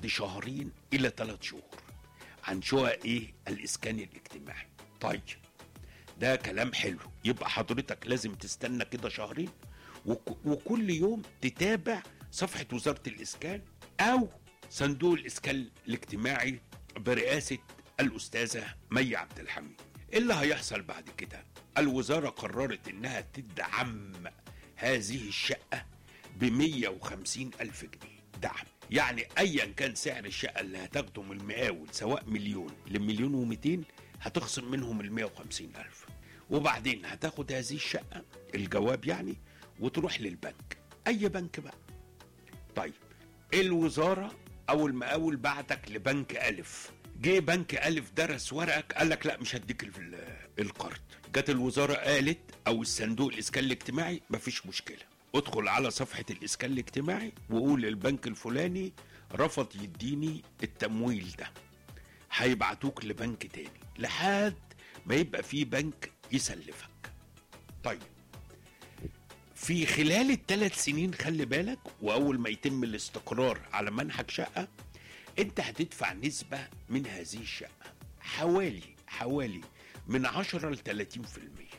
بعد شهرين الى ثلاث شهور عن شقق ايه الاسكان الاجتماعي طيب ده كلام حلو يبقى حضرتك لازم تستنى كده شهرين وك وكل يوم تتابع صفحة وزارة الإسكان أو صندوق الإسكان الاجتماعي برئاسة الأستاذة مي عبد الحميد إيه اللي هيحصل بعد كده الوزارة قررت إنها تدعم هذه الشقة ب 150 ألف جنيه دعم يعني أيا كان سعر الشقة اللي هتاخده من المقاول سواء مليون لمليون ومئتين هتخصم منهم ال 150 ألف وبعدين هتاخد هذه الشقة الجواب يعني وتروح للبنك أي بنك بقى طيب الوزارة أو المقاول بعتك لبنك ألف جه بنك ألف درس ورقك قال لك لا مش هديك ال- القرض جت الوزارة قالت أو الصندوق الإسكان الاجتماعي مفيش مشكلة ادخل على صفحة الإسكان الاجتماعي وقول البنك الفلاني رفض يديني التمويل ده هيبعتوك لبنك تاني لحد ما يبقى في بنك يسلفك طيب في خلال الثلاث سنين خلي بالك واول ما يتم الاستقرار على منحك شقه انت هتدفع نسبه من هذه الشقه حوالي حوالي من 10 ل 30%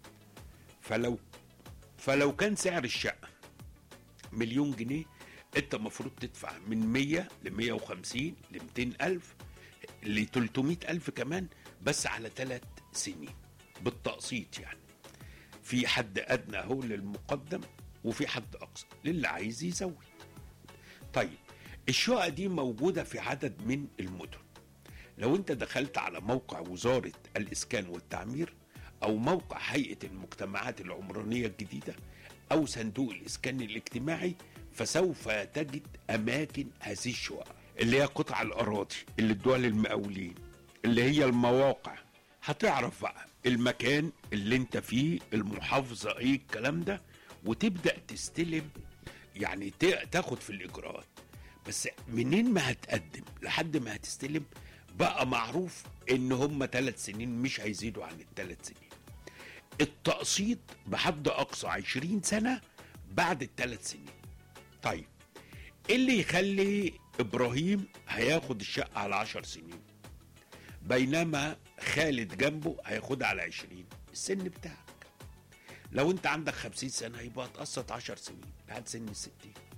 فلو فلو كان سعر الشقه مليون جنيه انت المفروض تدفع من 100 ل 150 ل 200 الف ل 300 الف كمان بس على ثلاث سنين بالتقسيط يعني في حد ادنى هو للمقدم وفي حد اقصى للي عايز يزود طيب الشقق دي موجوده في عدد من المدن لو انت دخلت على موقع وزاره الاسكان والتعمير او موقع هيئه المجتمعات العمرانيه الجديده او صندوق الاسكان الاجتماعي فسوف تجد اماكن هذه الشقق اللي هي قطع الاراضي اللي ادوها للمقاولين اللي هي المواقع هتعرف بقى المكان اللي انت فيه المحافظه ايه الكلام ده وتبدا تستلم يعني تا- تاخد في الاجراءات بس منين ما هتقدم لحد ما هتستلم بقى معروف ان هم ثلاث سنين مش هيزيدوا عن الثلاث سنين التقسيط بحد اقصى 20 سنه بعد الثلاث سنين طيب ايه اللي يخلي ابراهيم هياخد الشقه على 10 سنين بينما خالد جنبه هياخدها على 20 السن بتاعك لو انت عندك 50 سنه يبقى هتقسط 10 سنين لحد سن ال 60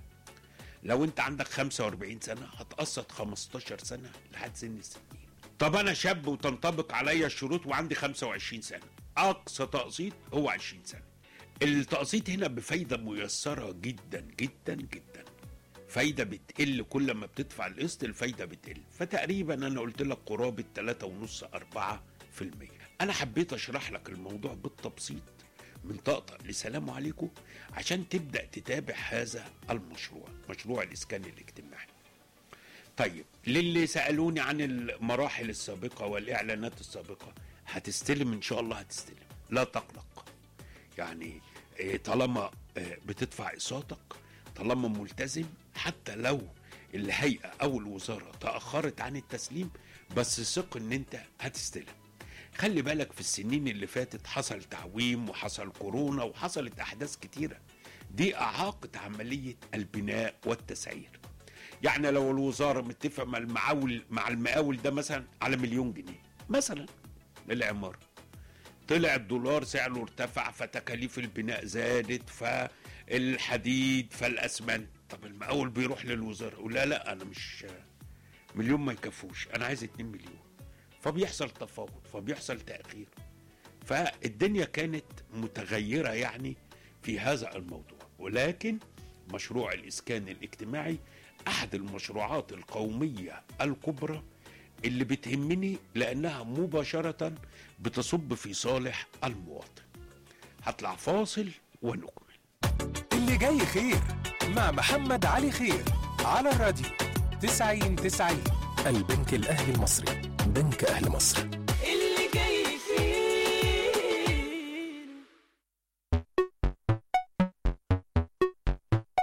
لو انت عندك 45 سنه هتقسط 15 سنه لحد سن ال 60 طب انا شاب وتنطبق عليا الشروط وعندي 25 سنه اقصى تقسيط هو 20 سنه التقسيط هنا بفايده ميسره جدا جدا جدا فايده بتقل كل ما بتدفع القسط الفايده بتقل فتقريبا انا قلت لك قرابه 3.5 4% انا حبيت اشرح لك الموضوع بالتبسيط من طقطق لسلام عليكم عشان تبدا تتابع هذا المشروع مشروع الاسكان الاجتماعي طيب للي سالوني عن المراحل السابقه والاعلانات السابقه هتستلم ان شاء الله هتستلم لا تقلق يعني آه، طالما آه، بتدفع اقساطك طالما ملتزم حتى لو الهيئه او الوزاره تاخرت عن التسليم بس ثق ان انت هتستلم خلي بالك في السنين اللي فاتت حصل تعويم وحصل كورونا وحصلت احداث كتيره دي اعاقت عمليه البناء والتسعير يعني لو الوزاره متفقه مع المعاول مع المقاول ده مثلا على مليون جنيه مثلا للعماره طلع الدولار سعره ارتفع فتكاليف البناء زادت فالحديد فالاسمنت طب المقاول بيروح للوزاره يقول لا لا انا مش مليون ما يكفوش انا عايز 2 مليون فبيحصل تفاوض فبيحصل تاخير فالدنيا كانت متغيره يعني في هذا الموضوع ولكن مشروع الاسكان الاجتماعي احد المشروعات القوميه الكبرى اللي بتهمني لانها مباشره بتصب في صالح المواطن هطلع فاصل ونكمل اللي جاي خير مع محمد علي خير على الراديو 90 90 البنك الأهلي المصري بنك أهل مصر